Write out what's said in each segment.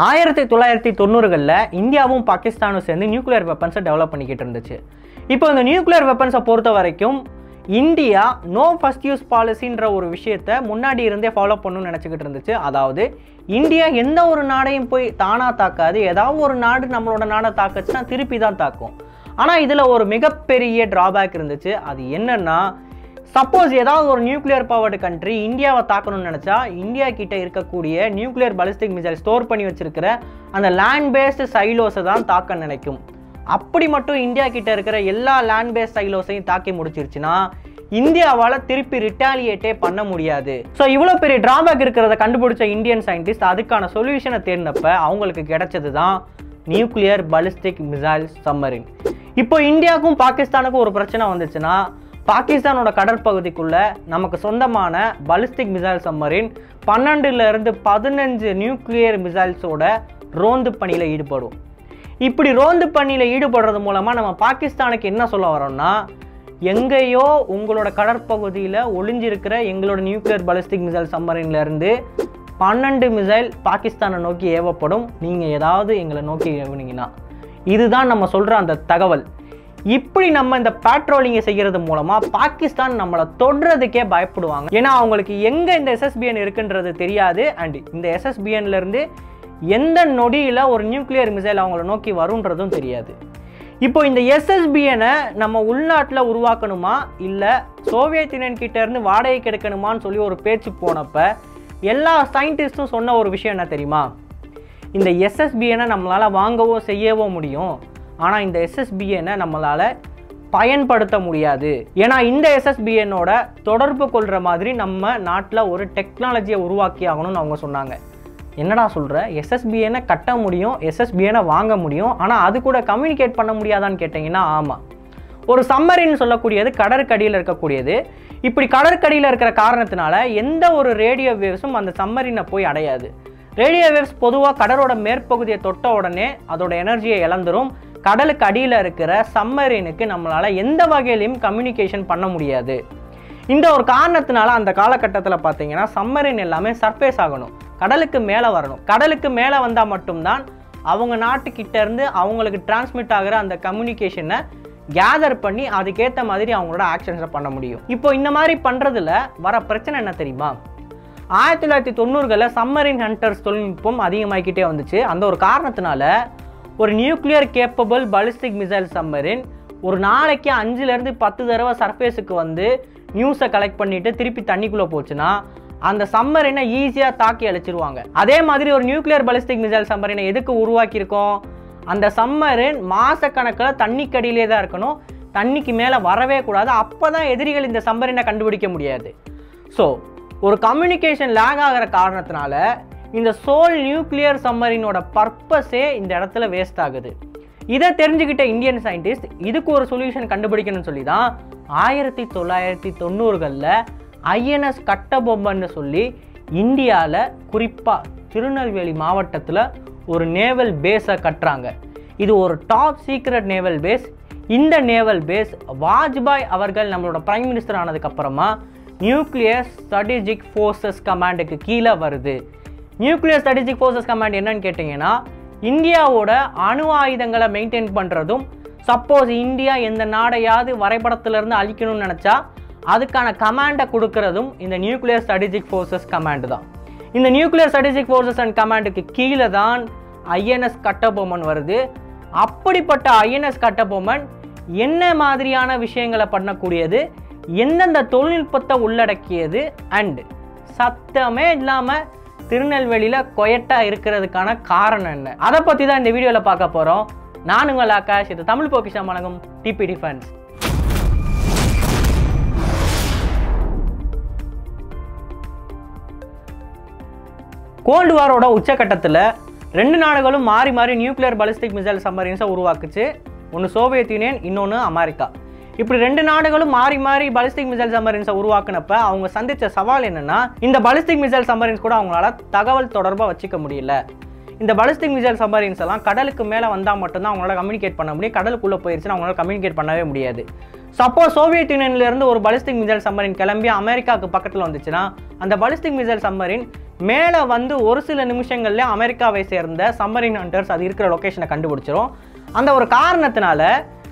ஆயிரத்தி தொள்ளாயிரத்தி தொண்ணூறுகளில் இந்தியாவும் பாகிஸ்தானும் சேர்ந்து நியூக்ளியர் வெப்பன்ஸை டெவலப் பண்ணிக்கிட்டு இருந்துச்சு இப்போ இந்த நியூக்ளியர் வெப்பன்ஸை பொறுத்த வரைக்கும் இந்தியா நோ ஃபர்ஸ்ட் யூஸ் பாலிசின்ற ஒரு விஷயத்த முன்னாடி இருந்தே ஃபாலோ பண்ணணும்னு நினச்சிக்கிட்டு இருந்துச்சு அதாவது இந்தியா எந்த ஒரு நாடையும் போய் தானாக தாக்காது ஏதாவது ஒரு நாடு நம்மளோட நாடை தாக்குச்சுன்னா திருப்பி தான் தாக்கும் ஆனால் இதில் ஒரு மிகப்பெரிய டிராபேக் இருந்துச்சு அது என்னன்னா சப்போஸ் ஏதாவது ஒரு நியூக்ளியர் பவர்டு கண்ட்ரி இந்தியாவை தாக்கணும்னு நினச்சா இந்தியா கிட்ட இருக்கக்கூடிய நியூக்ளியர் பலிஸ்டிக் மிசைல் ஸ்டோர் பண்ணி வச்சிருக்கிற அந்த லேண்ட் பேஸ்டு சைலோஸை தான் தாக்க நினைக்கும் அப்படி மட்டும் இந்தியா கிட்ட இருக்கிற எல்லா லேண்ட் பேஸ்ட் சைலோஸையும் தாக்கி முடிச்சிருச்சுன்னா இந்தியாவால் திருப்பி ரிட்டாலியேட்டே பண்ண முடியாது ஸோ இவ்வளோ பெரிய டிராபேக் இருக்கிறத கண்டுபிடிச்ச இந்தியன் சயின்டிஸ்ட் அதுக்கான சொல்யூஷனை தேர்ந்தப்ப அவங்களுக்கு கிடைச்சது தான் நியூக்ளியர் பலிஸ்டிக் மிசைல் சம்மரின் இப்போ இந்தியாவுக்கும் பாகிஸ்தானுக்கும் ஒரு பிரச்சனை வந்துச்சுன்னா பாகிஸ்தானோட கடற்பகுதிக்குள்ள நமக்கு சொந்தமான பலிஸ்டிக் மிசைல் சம்மரின் பன்னெண்டுல இருந்து பதினஞ்சு நியூக்ளியர் மிசைல்ஸோட ரோந்து பணியில் ஈடுபடும் இப்படி ரோந்து பணியில் ஈடுபடுறது மூலமாக நம்ம பாகிஸ்தானுக்கு என்ன சொல்ல வரோம்னா எங்கேயோ உங்களோட கடற்பகுதியில் ஒளிஞ்சிருக்கிற எங்களோட நியூக்ளியர் பலிஸ்டிக் மிசைல் சம்மரின்ல இருந்து பன்னெண்டு மிசைல் பாகிஸ்தானை நோக்கி ஏவப்படும் நீங்கள் ஏதாவது எங்களை நோக்கி ஏவுனீங்கன்னா இதுதான் நம்ம சொல்கிற அந்த தகவல் இப்படி நம்ம இந்த பேட்ரோலிங்கை செய்கிறது மூலமாக பாகிஸ்தான் நம்மளை தொடுறதுக்கே பயப்படுவாங்க ஏன்னா அவங்களுக்கு எங்கே இந்த எஸ்எஸ்பிஎன் இருக்குன்றது தெரியாது அண்ட் இந்த SSBN ல இருந்து எந்த நொடியில் ஒரு நியூக்ளியர் மிசைல் அவங்கள நோக்கி வரும்ன்றதும் தெரியாது இப்போ இந்த எஸ்எஸ்பிஎனை நம்ம உள்நாட்டில் உருவாக்கணுமா இல்லை சோவியத் யூனியன் கிட்ட இருந்து வாடகைக்கு எடுக்கணுமான்னு சொல்லி ஒரு பேச்சு போனப்ப எல்லா சயின்டிஸ்ட்டும் சொன்ன ஒரு விஷயம் என்ன தெரியுமா இந்த எஸ்எஸ்பிஎனை நம்மளால் வாங்கவோ செய்யவோ முடியும் ஆனால் இந்த எஸ்எஸ்பிஎனை நம்மளால் பயன்படுத்த முடியாது ஏன்னா இந்த எஸ்எஸ்பிஎனோட தொடர்பு கொள்கிற மாதிரி நம்ம நாட்டில் ஒரு டெக்னாலஜியை உருவாக்கி ஆகணும்னு அவங்க சொன்னாங்க என்னடா சொல்கிற எஸ்எஸ்பிஎனை கட்ட முடியும் எஸ்எஸ்பிஎனை வாங்க முடியும் ஆனால் அது கூட கம்யூனிகேட் பண்ண முடியாதான்னு கேட்டிங்கன்னா ஆமாம் ஒரு சம்மரின்னு சொல்லக்கூடியது கடற்கடியில் இருக்கக்கூடியது இப்படி கடற்கடியில் இருக்கிற காரணத்தினால எந்த ஒரு ரேடியோ வேவ்ஸும் அந்த சம்மரினை போய் அடையாது ரேடியோ வேவ்ஸ் பொதுவாக கடலோட மேற்பகுதியை தொட்ட உடனே அதோட எனர்ஜியை இழந்துரும் கடலுக்கு அடியில் இருக்கிற சம்மரினுக்கு நம்மளால் எந்த வகையிலையும் கம்யூனிகேஷன் பண்ண முடியாது இந்த ஒரு காரணத்தினால அந்த காலகட்டத்தில் பார்த்தீங்கன்னா சம்மரின் எல்லாமே சர்ஃபேஸ் ஆகணும் கடலுக்கு மேலே வரணும் கடலுக்கு மேலே வந்தால் மட்டும்தான் அவங்க நாட்டுக்கிட்ட இருந்து அவங்களுக்கு டிரான்ஸ்மிட் ஆகிற அந்த கம்யூனிகேஷனை கேதர் பண்ணி அதுக்கேற்ற மாதிரி அவங்களோட ஆக்ஷன்ஸை பண்ண முடியும் இப்போ இந்த மாதிரி பண்ணுறதுல வர பிரச்சனை என்ன தெரியுமா ஆயிரத்தி தொள்ளாயிரத்தி தொண்ணூறுகளில் சம்மரின் ஹண்டர்ஸ் தொழில்நுட்பம் அதிகமாகிக்கிட்டே வந்துச்சு அந்த ஒரு காரணத்தினால ஒரு nuclear capable ballistic missile submarine ஒரு நாளைக்கு அஞ்சுலேருந்து பத்து தடவை சர்ஃபேஸுக்கு வந்து நியூஸை கலெக்ட் பண்ணிட்டு திருப்பி தண்ணிக்குள்ளே போச்சுன்னா அந்த சம்மரினை ஈஸியாக தாக்கி அழிச்சிருவாங்க அதே மாதிரி ஒரு நியூக்ளியர் பலிஸ்டிக் மிசைல் சம்மரினை எதுக்கு உருவாக்கியிருக்கோம் அந்த சம்மரின் மாசக்கணக்கில் தண்ணிக்கடியிலே தான் இருக்கணும் தண்ணிக்கு மேலே வரவே கூடாது அப்போ தான் எதிரிகள் இந்த சம்மரினை கண்டுபிடிக்க முடியாது ஸோ ஒரு கம்யூனிகேஷன் லேக் ஆகிற காரணத்தினால இந்த சோல் நியூக்ளியர் சம்மரினோட பர்பஸே இந்த இடத்துல வேஸ்ட் ஆகுது இதை தெரிஞ்சுக்கிட்ட இந்தியன் சயின்டிஸ்ட் இதுக்கு ஒரு சொல்யூஷன் கண்டுபிடிக்கணும்னு சொல்லி தான் ஆயிரத்தி தொள்ளாயிரத்தி தொண்ணூறுகளில் ஐஎன்எஸ் கட்டபொம்மன்னு சொல்லி இந்தியாவில் குறிப்பாக திருநெல்வேலி மாவட்டத்தில் ஒரு நேவல் பேஸை கட்டுறாங்க இது ஒரு டாப் சீக்ரெட் நேவல் பேஸ் இந்த நேவல் பேஸ் வாஜ்பாய் அவர்கள் நம்மளோட பிரைம் மினிஸ்டர் ஆனதுக்கப்புறமா நியூக்ளியர் ஸ்ட்ராட்டஜிக் ஃபோர்ஸஸ் கமாண்டுக்கு கீழே வருது நியூக்ளியர் ஸ்ட்ராட்டஜிக் ஃபோர்ஸஸ் கமாண்ட் என்னன்னு கேட்டிங்கன்னா இந்தியாவோட அணு ஆயுதங்களை மெயின்டைன் பண்ணுறதும் சப்போஸ் இந்தியா எந்த நாடையாவது வரைபடத்திலிருந்து அழிக்கணும்னு நினச்சா அதுக்கான கமாண்டை கொடுக்கறதும் இந்த நியூக்ளியர் ஸ்ட்ராட்டஜிக் ஃபோர்ஸஸ் கமாண்ட் தான் இந்த நியூக்ளியர் ஸ்ட்ராட்டஜிக் ஃபோர்ஸஸ் அண்ட் கமாண்டுக்கு கீழே தான் ஐஎன்எஸ் கட்டபொம்மன் வருது அப்படிப்பட்ட ஐஎன்எஸ் கட்டபொம்மன் என்ன மாதிரியான விஷயங்களை பண்ணக்கூடியது எந்தெந்த தொழில்நுட்பத்தை உள்ளடக்கியது அண்ட் சத்தமே இல்லாமல் திருநெல்வேலியில் கொயட்டா இருக்கிறதுக்கான காரணம் என்ன அதை பற்றி தான் இந்த வீடியோவில் பார்க்க போகிறோம் நான் உங்கள் ஆகாஷ் இது தமிழ் பொக்கிஷம் வழங்கும் டிபி டிஃபென்ஸ் கோல்டு வாரோட உச்சக்கட்டத்தில் ரெண்டு நாடுகளும் மாறி மாறி நியூக்ளியர் பாலிஸ்டிக் மிசைல் சம்மரின்ஸை உருவாக்குச்சு ஒன்று சோவியத் யூனியன் இன்னொன்று அமெரிக்கா இப்படி ரெண்டு நாடுகளும் மாறி மாறி பாலிஸ்டிக் மிசைல் சம்மரின்ஸை உருவாக்குனப்ப அவங்க சந்தித்த சவால் என்னன்னா இந்த பாலிஸ்டிக் மிசைல் சம்மரின்ஸ் கூட அவங்களால தகவல் தொடர்பாக வச்சுக்க முடியல இந்த பாலிஸ்டிக் மிசைல் சம்மரின்ஸ் எல்லாம் கடலுக்கு மேலே வந்தால் மட்டும்தான் அவங்களால கம்யூனிகேட் பண்ண முடியும் கடலுக்குள்ளே போயிருச்சுன்னா அவங்களால கம்யூனிகேட் பண்ணவே முடியாது சப்போஸ் சோவியத் யூனியன்ல இருந்து ஒரு பாலிஸ்டிக் மிசைல் சம்மரின் கிளம்பி அமெரிக்காவுக்கு பக்கத்தில் வந்துச்சுன்னா அந்த பாலிஸ்டிக் மிசைல் சம்மரின் மேலே வந்து ஒரு சில நிமிஷங்கள்ல அமெரிக்காவை சேர்ந்த சம்மரின் ஹண்டர்ஸ் அது இருக்கிற லொக்கேஷனை கண்டுபிடிச்சிரும் அந்த ஒரு காரணத்தினால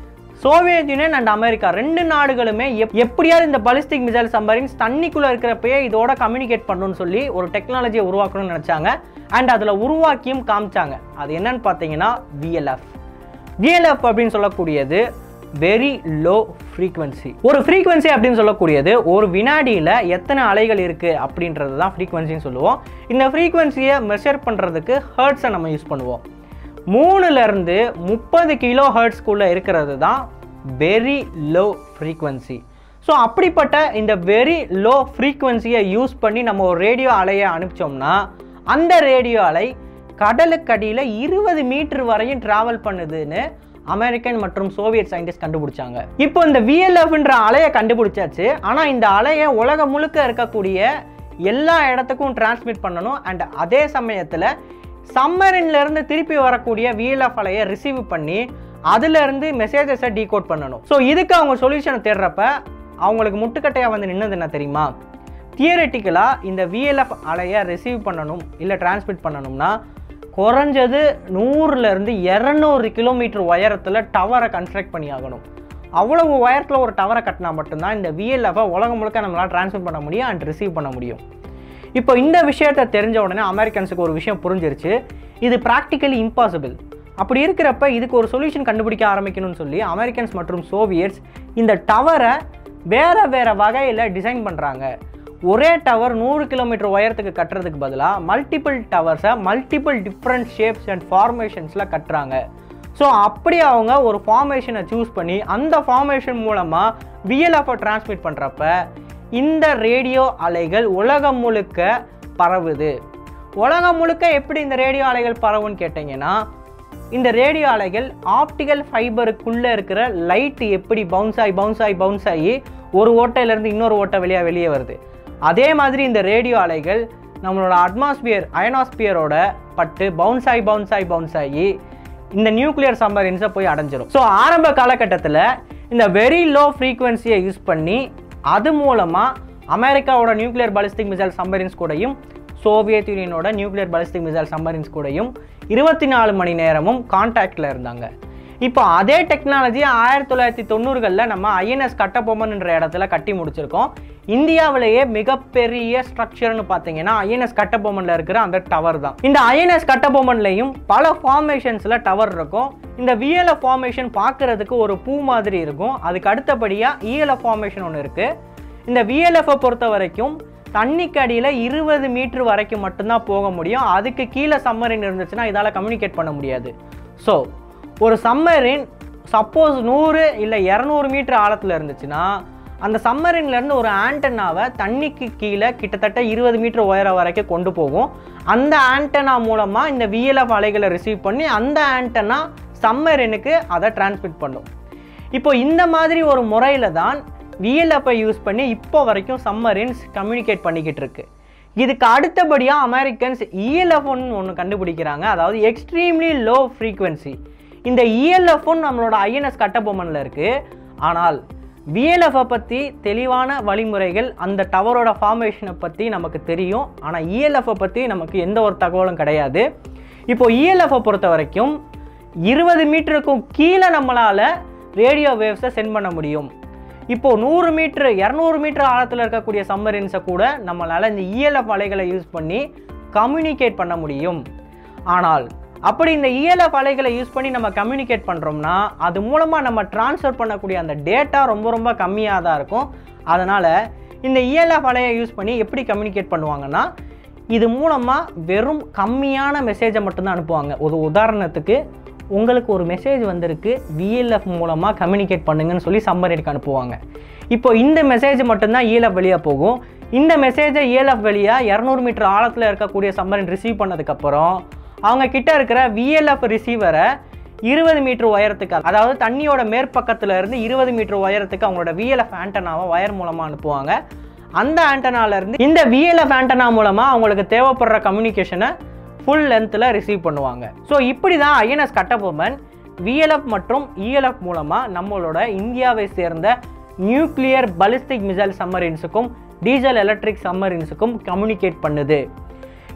சோவியத் யூனியன் அண்ட் அமெரிக்கா ரெண்டு நாடுகளுமே எப் எப்படியாவது இந்த பலிஸ்டிக் மிசைல் சம்பரின்ஸ் தண்ணிக்குள்ளே இருக்கிறப்பயே இதோட கம்யூனிகேட் பண்ணணும்னு சொல்லி ஒரு டெக்னாலஜியை உருவாக்கணும்னு நினச்சாங்க அண்ட் அதில் உருவாக்கியும் காமிச்சாங்க அது என்னன்னு பார்த்தீங்கன்னா விஎல்எஃப் விஎல்எஃப் அப்படின்னு சொல்லக்கூடியது வெரி லோ ஃப்ரீக்வன்சி ஒரு ஃப்ரீக்வன்சி அப்படின்னு சொல்லக்கூடியது ஒரு வினாடியில் எத்தனை அலைகள் இருக்குது அப்படின்றது தான் ஃப்ரீக்வன்சின்னு சொல்லுவோம் இந்த ஃப்ரீக்வன்சியை மெஷர் பண்ணுறதுக்கு ஹர்ட்ஸை நம்ம யூஸ் பண்ணுவோம் மூணுலேருந்து முப்பது கிலோ ஹர்ட்ஸ்குள்ளே இருக்கிறது தான் வெரி லோ ஃப்ரீக்வன்சி ஸோ அப்படிப்பட்ட இந்த வெரி லோ ஃப்ரீக்வன்சியை யூஸ் பண்ணி நம்ம ஒரு ரேடியோ அலையை அனுப்பிச்சோம்னா அந்த ரேடியோ அலை கடலுக்கடியில் இருபது மீட்டர் வரையும் டிராவல் பண்ணுதுன்னு அமெரிக்கன் மற்றும் சோவியத் சயின்டிஸ்ட் கண்டுபிடிச்சாங்க இப்போ இந்த விஎல்எஃப்ன்ற அலையை கண்டுபிடிச்சாச்சு ஆனால் இந்த அலையை உலகம் முழுக்க இருக்கக்கூடிய எல்லா இடத்துக்கும் டிரான்ஸ்மிட் பண்ணணும் அண்ட் அதே சமயத்தில் சம்மரின்ல இருந்து திருப்பி வரக்கூடிய விஎல்எஃப் அலையை ரிசீவ் பண்ணி அதுல இருந்து மெசேஜஸை டீகோட் பண்ணணும் ஸோ இதுக்கு அவங்க சொல்யூஷனை தேடுறப்ப அவங்களுக்கு முட்டுக்கட்டையாக வந்து நின்னது என்ன தெரியுமா தியரட்டிக்கலாக இந்த விஎல்எஃப் அலையை ரிசீவ் பண்ணணும் இல்லை டிரான்ஸ்மிட் பண்ணணும்னா குறைஞ்சது நூறுலேருந்து இரநூறு கிலோமீட்டர் உயரத்தில் டவரை கன்ஸ்ட்ரக்ட் பண்ணி ஆகணும் அவ்வளவு உயரத்தில் ஒரு டவரை கட்டினா மட்டும்தான் இந்த விஎல்எஃபை உலகம் முழுக்க நம்மளால் டிரான்ஸ்மிட் பண்ண முடியும் அண்ட் ரிசீவ் பண்ண முடியும் இப்போ இந்த விஷயத்தை தெரிஞ்ச உடனே அமெரிக்கன்ஸுக்கு ஒரு விஷயம் புரிஞ்சிருச்சு இது ப்ராக்டிக்கலி இம்பாசிபிள் அப்படி இருக்கிறப்ப இதுக்கு ஒரு சொல்யூஷன் கண்டுபிடிக்க ஆரம்பிக்கணும்னு சொல்லி அமெரிக்கன்ஸ் மற்றும் சோவியட்ஸ் இந்த டவரை வேற வேற வகையில் டிசைன் பண்ணுறாங்க ஒரே டவர் நூறு கிலோமீட்டர் உயரத்துக்கு கட்டுறதுக்கு பதிலாக மல்டிபிள் டவர்ஸை மல்டிபிள் டிஃப்ரெண்ட் ஷேப்ஸ் அண்ட் ஃபார்மேஷன்ஸில் கட்டுறாங்க ஸோ அப்படி அவங்க ஒரு ஃபார்மேஷனை சூஸ் பண்ணி அந்த ஃபார்மேஷன் மூலமாக விஎல்எஃப்ஐ டிரான்ஸ்மிட் பண்ணுறப்ப இந்த ரேடியோ அலைகள் உலகம் முழுக்க பரவுது உலகம் முழுக்க எப்படி இந்த ரேடியோ அலைகள் பரவுன்னு கேட்டிங்கன்னா இந்த ரேடியோ அலைகள் ஆப்டிக்கல் ஃபைபருக்குள்ளே இருக்கிற லைட் எப்படி பவுன்ஸ் ஆகி பவுன்ஸ் ஆகி பவுன்ஸ் ஆகி ஒரு ஓட்டையிலேருந்து இன்னொரு ஓட்டை வெளியாக வெளியே வருது அதே மாதிரி இந்த ரேடியோ அலைகள் நம்மளோட அட்மாஸ்பியர் அயனாஸ்பியரோட பட்டு பவுன்ஸ் ஆகி பவுன்ஸ் ஆகி பவுன்ஸ் ஆகி இந்த நியூக்ளியர் சம்பரின்ஸை போய் அடைஞ்சிரும் ஸோ ஆரம்ப காலகட்டத்தில் இந்த வெரி லோ ஃப்ரீக்வன்சியை யூஸ் பண்ணி அது மூலமாக அமெரிக்காவோட நியூக்ளியர் பாலிஸ்டிக் மிசைல் சம்பரின்ஸ் கூடயும் சோவியத் யூனியனோட நியூக்ளியர் பாலிஸ்டிக் மிசைல் சம்பரின்ஸ் கூடயும் இருபத்தி நாலு மணி நேரமும் கான்டாக்டில் இருந்தாங்க இப்போ அதே டெக்னாலஜி ஆயிரத்தி தொள்ளாயிரத்தி தொண்ணூறுகளில் நம்ம ஐஎன்எஸ் கட்டபொம்மன்ன்ற இடத்துல கட்டி முடிச்சிருக்கோம் இந்தியாவிலேயே மிகப்பெரிய ஸ்ட்ரக்சர்னு பார்த்தீங்கன்னா ஐஎன்எஸ் கட்டபொம்மனில் இருக்கிற அந்த டவர் தான் இந்த ஐஎன்எஸ் கட்டபொம்மன்லையும் பல ஃபார்மேஷன்ஸில் டவர் இருக்கும் இந்த விஎல்எஃப் ஃபார்மேஷன் பார்க்கறதுக்கு ஒரு பூ மாதிரி இருக்கும் அதுக்கு அடுத்தபடியாக இஎல்எஃப் ஃபார்மேஷன் ஒன்று இருக்குது இந்த விஎல்எஃப்பை பொறுத்த வரைக்கும் தண்ணிக்கு அடியில் இருபது மீட்டர் வரைக்கும் மட்டும்தான் போக முடியும் அதுக்கு கீழே சம்மரின் இருந்துச்சுன்னா இதால் கம்யூனிகேட் பண்ண முடியாது ஸோ ஒரு சம்மரின் சப்போஸ் நூறு இல்லை இரநூறு மீட்டர் ஆழத்தில் இருந்துச்சுன்னா அந்த சம்மரின்லேருந்து ஒரு ஆண்டனாவை தண்ணிக்கு கீழே கிட்டத்தட்ட இருபது மீட்டர் உயரம் வரைக்கும் கொண்டு போகும் அந்த ஆண்டனா மூலமாக இந்த விஎல்எஃப் அலைகளை ரிசீவ் பண்ணி அந்த ஆண்டனா சம்மரினுக்கு அதை டிரான்ஸ்மிட் பண்ணும் இப்போ இந்த மாதிரி ஒரு முறையில் தான் விஎல்எஃப்பை யூஸ் பண்ணி இப்போ வரைக்கும் சம்மரின்ஸ் கம்யூனிகேட் பண்ணிக்கிட்டு இருக்கு இதுக்கு அடுத்தபடியாக அமெரிக்கன்ஸ் இஎல்எஃப்னு ஒன்று கண்டுபிடிக்கிறாங்க அதாவது எக்ஸ்ட்ரீம்லி லோ ஃப்ரீக்வன்சி இந்த இஎல்எஃப்னு நம்மளோட ஐஎன்எஸ் கட்டபொம்மனில் இருக்குது ஆனால் விஎல்எஃப்பை பற்றி தெளிவான வழிமுறைகள் அந்த டவரோட ஃபார்மேஷனை பற்றி நமக்கு தெரியும் ஆனால் இஎல்எஃப்பை பற்றி நமக்கு எந்த ஒரு தகவலும் கிடையாது இப்போ இஎல்எஃப்பை பொறுத்த வரைக்கும் இருபது மீட்டருக்கும் கீழே நம்மளால் ரேடியோ வேவ்ஸை சென்ட் பண்ண முடியும் இப்போ நூறு மீட்ரு இரநூறு மீட்டர் ஆழத்தில் இருக்கக்கூடிய சம்மரின்ஸை கூட நம்மளால் இந்த இஎல்எஃப் அலைகளை யூஸ் பண்ணி கம்யூனிகேட் பண்ண முடியும் ஆனால் அப்படி இந்த இஎல்எஃப் அலைகளை யூஸ் பண்ணி நம்ம கம்யூனிகேட் பண்ணுறோம்னா அது மூலமாக நம்ம ட்ரான்ஸ்ஃபர் பண்ணக்கூடிய அந்த டேட்டா ரொம்ப ரொம்ப கம்மியாக தான் இருக்கும் அதனால் இந்த இஎல்எஃப் அலையை யூஸ் பண்ணி எப்படி கம்யூனிகேட் பண்ணுவாங்கன்னா இது மூலமாக வெறும் கம்மியான மெசேஜை மட்டும்தான் அனுப்புவாங்க ஒரு உதாரணத்துக்கு உங்களுக்கு ஒரு மெசேஜ் வந்திருக்கு விஎல்எஃப் மூலமாக கம்யூனிகேட் பண்ணுங்கன்னு சொல்லி சம்மரிக்கு அனுப்புவாங்க இப்போ இந்த மெசேஜ் மட்டும்தான் இஎல்எஃப் வெளியே போகும் இந்த மெசேஜை இஎல்எஃப் வெளியாக இரநூறு மீட்டர் ஆழத்தில் இருக்கக்கூடிய சம்மரின் ரிசீவ் பண்ணதுக்கப்புறம் அவங்க கிட்ட இருக்கிற விஎல்எஃப் ரிசீவரை இருபது மீட்டர் உயரத்துக்கு அதாவது தண்ணியோட மேற்பக்கத்துல இருந்து இருபது மீட்டர் உயரத்துக்கு அவங்களோட விஎல்எஃப் ஆண்டனாவை வயர் மூலமாக அனுப்புவாங்க அந்த ஆண்டனால இருந்து இந்த விஎல்எஃப் ஆண்டனா மூலமாக அவங்களுக்கு தேவைப்படுற கம்யூனிகேஷனை ஃபுல் லென்த்தில் ரிசீவ் பண்ணுவாங்க ஸோ இப்படி தான் ஐஎன்எஸ் கட்டபொம்மன் விஎல்எஃப் மற்றும் இஎல்எஃப் மூலமாக நம்மளோட இந்தியாவை சேர்ந்த நியூக்ளியர் பலிஸ்டிக் மிசைல் சம்மரின்ஸுக்கும் டீசல் எலக்ட்ரிக் சம்மரின்ஸுக்கும் கம்யூனிகேட் பண்ணுது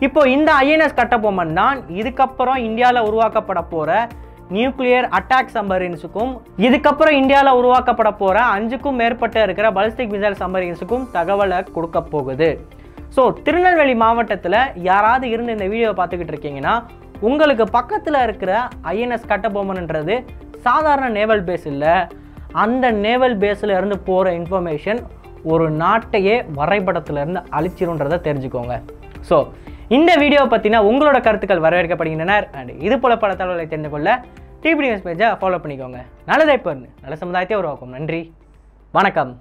இப்போ இந்த ஐஎன்எஸ் கட்டபொம்மன் தான் இதுக்கப்புறம் இந்தியாவில் உருவாக்கப்பட போகிற நியூக்ளியர் அட்டாக் சம்பரின்ஸுக்கும் இதுக்கப்புறம் இந்தியாவில் உருவாக்கப்பட போகிற அஞ்சுக்கும் மேற்பட்ட இருக்கிற பலிஸ்டிக் மிசைல் சம்பரின்ஸுக்கும் தகவலை கொடுக்க போகுது ஸோ திருநெல்வேலி மாவட்டத்தில் யாராவது இருந்து இந்த வீடியோ பார்த்துக்கிட்டு இருக்கீங்கன்னா உங்களுக்கு பக்கத்தில் இருக்கிற ஐஎன்எஸ் கட்டபொம்மன்ன்றது சாதாரண நேவல் பேஸ் இல்லை அந்த நேவல் பேஸில் இருந்து போகிற இன்ஃபர்மேஷன் ஒரு நாட்டையே வரைபடத்துல இருந்து அழிச்சிருன்றதை தெரிஞ்சுக்கோங்க ஸோ இந்த வீடியோ பற்றின உங்களோட கருத்துக்கள் வரவேற்கப்படுகின்றன அண்ட் இது போல பல தகவல்களை தெரிந்து கொள்ள டிபி நியூஸ் பேஜை ஃபாலோ பண்ணிக்கோங்க நல்லதை இப்போ நல்ல சமுதாயத்தை உருவாக்கும் நன்றி வணக்கம்